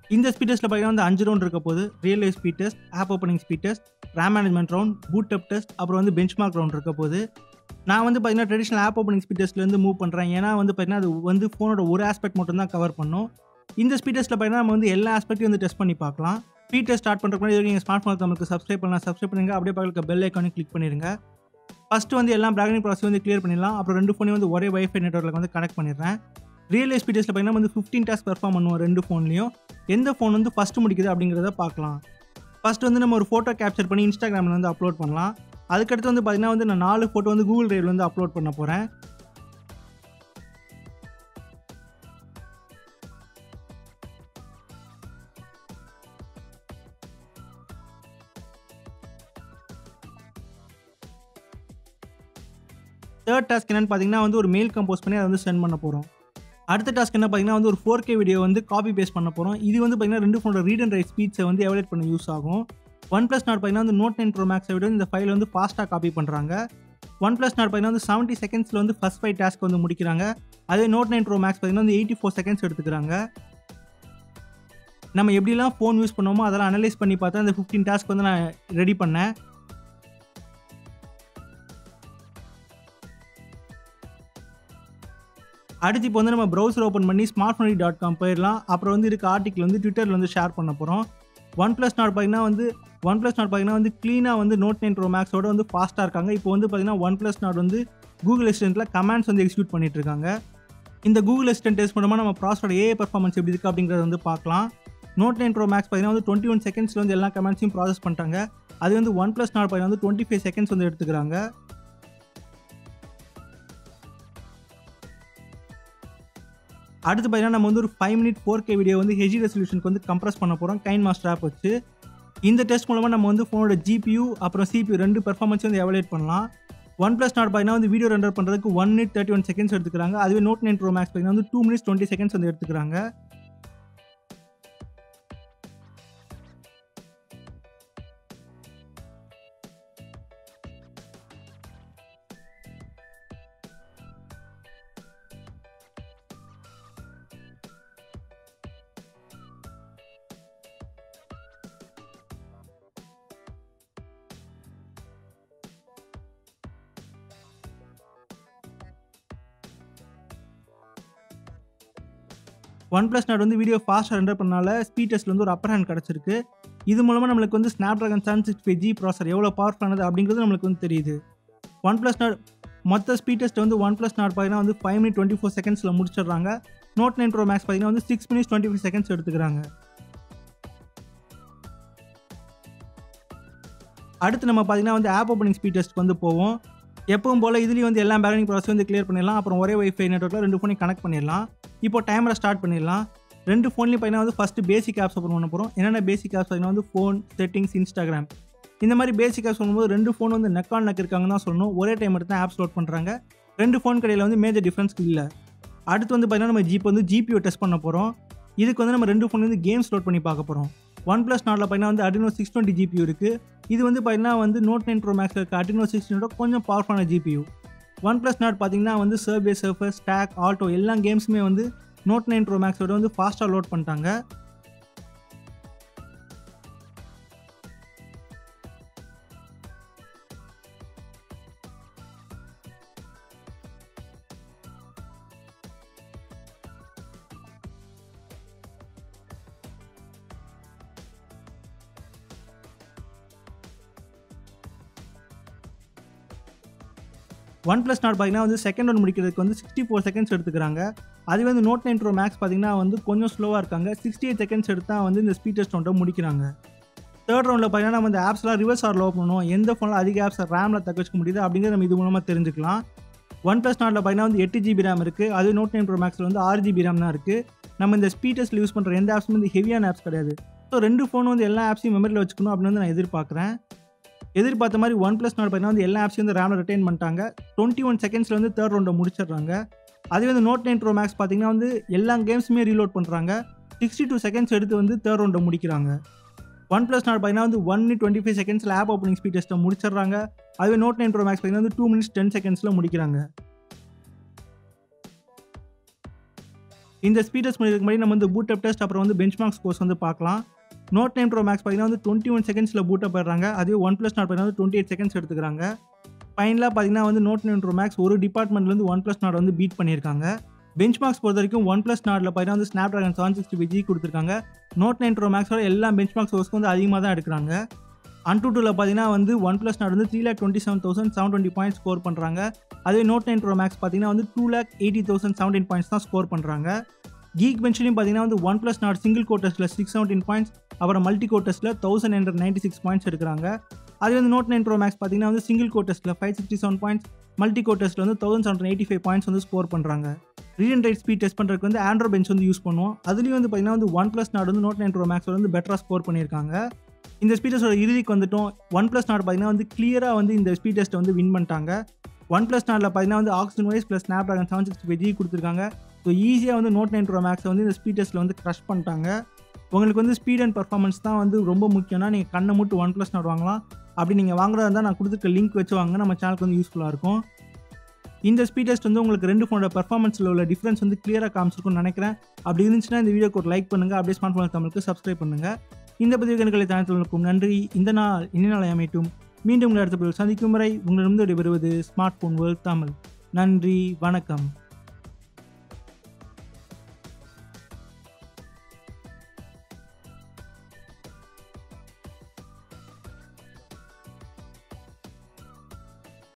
இந்த ஸ்பீட் டெஸ்ட்டில் பார்த்தீங்கன்னா வந்து அஞ்சு ரவுண்ட் இருக்க போது real life speed test app opening speed test RAM management round boot up test அப்புறம் வந்து பெஞ்ச் மார்க் ரவுண்ட் இருக்க போது நான் வந்து பார்த்தீங்கன்னா ட்ரெடிஷனல் ஆப் ஓப்பனிங் ஸ்பீட் டெஸ்ட்லேருந்து மூவ் பண்ணுறேன் ஏன்னா வந்து பார்த்தீங்கன்னா அது வந்து ஃபோனோட ஒரு ஆஸ்பெக்ட் மட்டும் தான் கவர் பண்ணும் இந்த ஸ்பீட் டெஸ்ட்டில் பார்த்தீங்கன்னா நம்ம வந்து எல்லா ஆஸ்பெக்ட்டையும் வந்து டெஸ்ட் பண்ணி பார்க்கலாம் ஸ்பீட் டெஸ்ட் ஸ்டார்ட் பண்ணுறதுக்கு முன்னாடி நீங்கள் ஸ்மார்ட் ஃபோனுக்கு நம்மளுக்கு சப்ஸ்கிரைப் பண்ணலாம் சப்ஸ்கிரைப் பண்ணுங்க அப்படியே பக்கத்தில் பெல் ஐக்கானே கிளிக் பண்ணிடுங்க ஃபஸ்ட்டு வந்து எல்லாம் பிராகனிங் ப்ராசஸ் வந்து கிளியர் பண்ணிடலாம் அப்புறம் ரெண்டு ஃபோனையும் வந்து ஒரே வைஃபை நெட்ஒர்க்கில் வந்து கனெக்ட் பண்ணிடுறேன் ரியல் ஸ்பீட் டெஸ்ட்டில் பார்த்தீங்கன்னா வந்து ஃபிஃப்டீன் டாஸ்க் பெர்ஃபார்ம் பண்ணுவோம் ரெண்டு ஃபோன்லையும் எந்த ஃபோன் வந்து ஃபஸ்ட்டு முடிக்குது அப்படிங்கிறத பார்க்கலாம் ஃபஸ்ட் வந்து நம்ம ஒரு ஃபோட்டோ கேப்சர் பண்ணி இன்ஸ்டாகிராமில் வந்து அப்லோட் பண்ணலாம் அதுக்கடுத்து வந்து பார்த்தீங்கன்னா வந்து நான் நாலு ஃபோட்டோ வந்து கூகுள் டிரைவில் வந்து அப்லோட் பண்ண போகிறேன் தேர்ட் டாஸ்க் என்னன்னு பார்த்தீங்கன்னா வந்து ஒரு மெயில் கம்போஸ் பண்ணி அதை வந்து சென்ட் பண்ண போகிறோம் அடுத்த டாஸ்க் என்ன பார்த்தீங்கன்னா வந்து ஒரு ஃபோர் கே வீடியோ வந்து காப்பி பேஸ்ட் பண்ண போகிறோம் இது வந்து பார்த்தீங்கன்னா ரெண்டு ஃபோனோட ரீட் அண்ட் ரைட் ஸ்பீட்ஸை வந்து எவலேட் பண்ண யூஸ் ஆகும் ஒன் ப்ளஸ் நாட் பார்த்தீங்கன்னா வந்து நோட் நைன் ப்ரோ மேக்ஸை விட இந்த ஃபைல் வந்து ஃபாஸ்ட்டாக காப்பி பண்ணுறாங்க ஒன் ப்ளஸ் நாட் பார்த்தீங்கன்னா வந்து செவன்ட்டி செகண்ட்ஸில் வந்து ஃபஸ்ட் ஃபைவ் டாஸ்க் வந்து முடிக்கிறாங்க அதே நோட் நைன் ப்ரோ மேக்ஸ் பார்த்தீங்கன்னா வந்து எயிட்டி ஃபோர் செகண்ட்ஸ் எடுத்துக்கிறாங்க நம்ம எப்படிலாம் ஃபோன் யூஸ் பண்ணுவோமோ அதெல்லாம் அனலைஸ் பண்ணி பார்த்தா அந்த ஃபிஃப்டீன் டாஸ்க் வந்து நான் ரெடி பண்ணேன் அடுத்து இப்போ வந்து நம்ம ப்ரௌசர் ஓப்பன் பண்ணி ஸ்மார்ட் ஃபோன் டாட் காம் போயிடலாம் அப்புறம் வந்து இருக்க ஆர்டிக்கல் வந்து ட்விட்டரில் வந்து ஷேர் பண்ண போகிறோம் ஒன் ப்ளஸ் நாட் பார்த்தீங்கன்னா வந்து ஒன் ப்ளஸ் நாட் பார்த்தீங்கன்னா வந்து க்ளீனாக வந்து நோட் நைன் ப்ரோ மேக்ஸோட வந்து ஃபாஸ்ட்டாக இருக்காங்க இப்போ வந்து பார்த்தீங்கன்னா ஒன் ப்ளஸ் நாட் வந்து கூகுள் அசிஸ்டண்ட்டில் கமெண்ட்ஸ் வந்து எக்ஸிக்யூட் பண்ணிட்டு இருக்காங்க இந்த கூகுள் அசிஸ்டன்ட் டெஸ்ட் மூலமாக நம்ம ப்ராசஸோட ஏ பர்ஃபார்மன்ஸ் எப்படி இருக்குது அப்படிங்கிறத வந்து பார்க்கலாம் நோட் நைன் ப்ரோ மேக்ஸ் பார்த்தீங்கன்னா வந்து டுவெண்ட்டி ஒன் செகண்ட்ஸில் வந்து எல்லா கமெண்ட்ஸையும் ப்ராசஸ் பண்ணிட்டாங்க அது வந்து ஒன் ப்ளஸ் நாட் பார்த்தீங்கன்னா வந்து டுவெண்ட்டி ஃபைவ் செகண்ட்ஸ் வந்து எடுத்துக்கிறாங்க அடுத்து பார்த்தீங்கன்னா நம்ம வந்து ஒரு five minute four K video வந்து ஹெச்டி ரெசல்யூஷனுக்கு வந்து கம்ப்ரஸ் பண்ண போகிறோம் கைன் மாஸ்டர் ஆப் வச்சு இந்த டெஸ்ட் மூலமாக நம்ம வந்து ஃபோனோட ஜிபியூ அப்புறம் சிபியூ ரெண்டு பெர்ஃபார்மன்ஸ் வந்து எவலேட் பண்ணலாம் ஒன் ப்ளஸ் நாட் பார்த்தீங்கன்னா வந்து வீடியோ ரெண்டர் பண்ணுறதுக்கு one minute thirty one seconds எடுத்துக்கிறாங்க அதுவே நோட் நைன் ப்ரோ மேக்ஸ் பார்த்தீங்கன்னா வந்து டூ மினிட்ஸ் டுவெண்ட்டி செகண்ட்ஸ் வந்து எடுத்துக்கிறாங்க ஒன் ப்ளஸ் நாட் வந்து வீடியோ ஃபாஸ்ட்டாக ரெண்டர் பண்ணனால ஸ்பீட் டெஸ்ட்டில் வந்து ஒரு அப்பர் ஹேண்ட் கிடச்சிருக்கு இது மூலமாக நம்மளுக்கு வந்து Snapdragon seven six five G processor எவ்வளோ பவர்ஃபுல்லானது அப்படிங்கிறது நம்மளுக்கு வந்து தெரியுது ஒன் ப்ளஸ் நாட் மொத்த ஸ்பீட் டெஸ்ட் வந்து ஒன் ப்ளஸ் நாட் பார்த்தீங்கன்னா வந்து ஃபைவ் மினிட் டுவெண்ட்டி ஃபோர் செகண்ட்ஸில் முடிச்சிடுறாங்க நோட் நைன் ப்ரோ மேக்ஸ் பார்த்தீங்கன்னா வந்து six minutes twenty five seconds எடுத்துக்கிறாங்க அடுத்து நம்ம பார்த்தீங்கன்னா வந்து ஆப் ஓப்பனிங் ஸ்பீட் டெஸ்ட் வந்து போவோம் எப்பவும் போல் இதுலேயும் வந்து எல்லா பேக்கிங் ப்ராசஸ் வந்து கிளியர் பண்ணிடலாம் அப்புறம் ஒரே வைஃபை நெட்ஒர்க்கில் ரெண்டு ஃபோனையும் கனெக்ட் பண்ணிடலாம் இப்போ டைமரை ஸ்டார்ட் பண்ணிடலாம் ரெண்டு ஃபோன்லையும் பார்த்தீங்கன்னா வந்து ஃபஸ்ட்டு பேசிக் ஆப்ஸ் ஓப்பன் பண்ண போகிறோம் என்னென்ன பேசிக் ஆப்ஸ் பார்த்தீங்கன்னா வந்து ஃபோன் செட்டிங்ஸ் இன்ஸ்டாகிராம் இந்த மாதிரி பேசிக் ஆப்ஸ் சொல்லும்போது ரெண்டு ஃபோன் வந்து நெக் ஆன் நெக் இருக்காங்கன்னு தான் சொல்லணும் ஒரே டைம் எடுத்து தான் ஆப்ஸ் லோட் பண்ணுறாங்க ரெண்டு ஃபோன் கடையில் வந்து மேஜர் டிஃப்ரென்ஸ் இல்லை அடுத்து வந்து பார்த்தீங்கன்னா நம்ம ஜிபி வந்து ஜிபிஓ டெஸ்ட் பண்ண போகிறோம் இதுக்கு வந்து நம்ம ரெண்டு ஃபோன் வந்து கேம்ஸ் லோட் பண்ணி பார்க்க போகிறோம் ஒன் ப்ளஸ் நாட்டில் பார்த்தீங்கன்னா வந்து அடினோ சிக்ஸ் டுவெண்ட்டி ஜிபியூ இருக்குது இது வந்து பார்த்தீங்கன்னா வந்து நோட் நைன் ப்ரோ மேக்ஸில் இருக்க அடினோ சிக்ஸ்டினோட கொஞ்சம் பவர்ஃபுல்லான ஜிபியூ ஒன் ப்ளஸ் நாட் பார்த்தீங்கன்னா வந்து சர்வே சர்ஃபர் ஸ்டாக் ஆல்டோ எல்லா கேம்ஸுமே வந்து நோட் நைன் ப்ரோ மேக்ஸோட வந்து ஃபாஸ்ட்டாக லோட் பண்ணிட்டாங்க ஒன் ப்ளஸ் நாட் பார்த்தீங்கன்னா வந்து செகண்ட் ஒன் முடிக்கிறதுக்கு வந்து சிக்ஸ்டி ஃபோர் செகண்ட்ஸ் எடுத்துக்கிறாங்க அதுவே வந்து நோட் நைன் ப்ரோ மேக்ஸ் பார்த்தீங்கன்னா வந்து கொஞ்சம் ஸ்லோவாக இருக்காங்க சிக்ஸ்டி எயிட் செகண்ட்ஸ் எடுத்தால் வந்து இந்த ஸ்பீட் டெஸ்ட் ஒன்றை முடிக்கிறாங்க தேர்ட் ரவுண்டில் பார்த்தீங்கன்னா நம்ம இந்த ஆப்ஸ்லாம் ரிவர்ஸ் ஆரில் ஓப்பன் பண்ணுவோம் எந்த ஃபோனில் அதிக ஆப்ஸை ரேமில் தக்க வச்சுக்க முடியுது அப்படிங்கிறத நம்ம இது மூலமாக தெரிஞ்சுக்கலாம் ஒன் ப்ளஸ் நாட்டில் பார்த்தீங்கன்னா வந்து எட்டு ஜிபி ரேம் இருக்குது அது நோட் நைன் ப்ரோ மேக்ஸில் வந்து ஆறு ஜிபி ரேம் தான் இருக்குது நம்ம இந்த ஸ்பீட் டெஸ்ட்டில் யூஸ் பண்ணுற எந்த ஆப்ஸும் வந்து ஹெவியான ஆப்ஸ் கிடையாது ஸோ ரெண்டு ஃபோன் வந்து எல்லா ஆப்ஸையும் மெமரியில் வச்சுக்கணும் அப்படின்னு வந்து நான் எதிர்பார்க்குறேன் எதிர்பார்த்த மாதிரி ஒன் ப்ளஸ் நாட் பார்த்தீங்கன்னா வந்து எல்லா ஆப்ஸையும் வந்து ரேமில் ரிட்டைன் பண்ணிட்டாங்க டுவெண்ட்டி ஒன் செகண்ட்ஸில் வந்து தேர்ட் ரவுண்டை முடிச்சிடுறாங்க அதே வந்து நோட் நைன் ப்ரோ மேக்ஸ் பார்த்தீங்கன்னா வந்து எல்லா கேம்ஸுமே ரீலோட் பண்ணுறாங்க சிக்ஸ்டி டூ செகண்ட்ஸ் எடுத்து வந்து தேர்ட் ரவுண்டை முடிக்கிறாங்க ஒன் ப்ளஸ் நாட் பார்த்தீங்கன்னா வந்து ஒன் மினிட் டுவெண்ட்டி ஃபைவ் செகண்ட்ஸில் ஆப் ஓப்பனிங் ஸ்பீட் டெஸ்ட்டை முடிச்சிடுறாங்க அதுவே நோட் நைன் ப்ரோ மேக்ஸ் பார்த்தீங்கன்னா வந்து டூ மினிட்ஸ் டென் செகண்ட்ஸில் முடிக்கிறாங்க இந்த ஸ்பீட் டெஸ்ட் பண்ணுறதுக்கு முன்னாடி நம்ம வந்து பூட் அப் டெஸ்ட் அப்புறம் வந்து பெஞ்ச் மார்க் ஸ்கோர்ஸ் வந்து பார்க்கலாம் நோட் நைன் ப்ரோ மேக்ஸ் பார்த்தீங்கன்னா வந்து டுவெண்ட்டி ஒன் செகண்ட்ஸில் பூட் அப் ஆடுறாங்க அதே ஒன் ப்ளஸ் நாட் பார்த்தீங்கன்னா வந்து டுவெண்ட்டி எயிட் செகண்ட்ஸ் எடுத்துக்கிறாங்க ஃபைனலாக பார்த்தீங்கன்னா வந்து நோட் நைன் ப்ரோ மேக்ஸ் ஒரு டிபார்ட்மெண்ட்லேருந்து ஒன் ப்ளஸ் நாட் வந்து பீட் பண்ணியிருக்காங்க பெஞ்ச் மார்க்ஸ் பொறுத்த வரைக்கும் ஒன் ப்ளஸ் நாட்டில் பார்த்தீங்கன்னா வந்து Snapdragon seven sixty G கொடுத்துருக்காங்க நோட் நைன் ப்ரோ மேக்ஸோட எல்லா பெஞ்ச் மார்க்ஸ் ஸ்கோர்ஸ்க்கு வந்து அதிகமாக தான் எடுக்கிறாங்க அன் டூ டூவில் பார்த்தீங்கன்னா வந்து ஒன் ப்ளஸ் நாட் வந்து three lakh twenty seven thousand seven twenty points score பண்ணுறாங்க அதே நோட் நைன் ப்ரோ மேக்ஸ் பார்த்தீங்கன்னா வந்து two lakh eighty thousand seventeen points தான் ஸ்கோர் பண்ணுறாங்க கீக் பென்ச்லையும் பார்த்தீங்கன்னா வந்து ஒன் ப்ளஸ் நாட் சிங்கிள் கோட்டஸில் சிக்ஸ் செவன்டீன் பாயிண்ட்ஸ் அப்புறம் மல்டி கோட்டஸில் thousand hundred ninety six points எடுக்கிறாங்க அதே வந்து நோட் நைன் ப்ரோ மேக்ஸ் பார்த்தீங்கன்னா வந்து சிங்கிள் கோட்டஸில் five sixty seven points multi கோட்டஸில் வந்து thousand seven eighty five points வந்து ஸ்கோர் பண்ணுறாங்க read and write speed test பண்ணுறதுக்கு வந்து ஆண்ட்ரோ பெஞ்ச் வந்து யூஸ் பண்ணுவோம் அதுலேயும் வந்து பார்த்தீங்கன்னா வந்து ஒன் ப்ளஸ் நாட் வந்து நோட் நைன் ப்ரோ மேக்ஸோட வந்து பெட்டராக ஸ்கோர் பண்ணியிருக்காங்க இந்த ஸ்பீட் டெஸ்ட்டோட இறுதிக்கு வந்துட்டோம் ஒன் ப்ளஸ் நாட் பார்த்தீங்கன்னா வந்து கிளியராக வந்து இந்த ஸ்பீட் டெஸ்ட்டை வந்து வின் பண்ணிட்டாங்க ஒன் ப்ளஸ் நாட்டில் பார்த்தீங்கன்னா வந்து Oxygen wise plus Snapdragon seven sixty five G கொடுத்துருக்காங்க ஸோ ஈஸியாக வந்து நோட் நைன் ப்ரோ மேக்ஸை வந்து இந்த ஸ்பீட் டெஸ்ட்டில் வந்து க்ரஷ் பண்ணிட்டாங்க உங்களுக்கு வந்து ஸ்பீட் அண்ட் பர்ஃபார்மன்ஸ் தான் வந்து ரொம்ப முக்கியம்னா நீங்கள் கண்ணை மட்டும் ஒன் ப்ளஸ் நாட் வாங்கலாம் அப்படி நீங்கள் வாங்குறதா இருந்தால் நான் கொடுத்துருக்க லிங்க் வச்சு வாங்க நம்ம சேனலுக்கு வந்து யூஸ்ஃபுல்லாக இருக்கும் இந்த ஸ்பீட் டெஸ்ட் வந்து உங்களுக்கு ரெண்டு ஃபோனோட பர்ஃபார்மன்ஸில் உள்ள டிஃப்ரென்ஸ் வந்து கிளியராக காமிச்சிருக்கும்னு நினைக்கிறேன் அப்படி இருந்துச்சுன்னா இந்த வீடியோக்கு ஒரு லைக் பண்ணுங்கள் அப்படியே ஸ்மார்ட் ஃபோன் தமிழுக்கு சப்ஸ்கிரைப் பண்ணுங்கள் இந்த பதிவு கணக்களை தனத்திற்கும் நன்றி இந்த நாள் இந்த நாளை அமையட்டும் மீண்டும் உங்களை அடுத்த பதிவில் சந்திக்கும் வரை உங்களிடம் விடைபெறுவது ஸ்மார்ட் ஃபோன் வேர்ல்ட் தமிழ் நன்றி வணக்கம்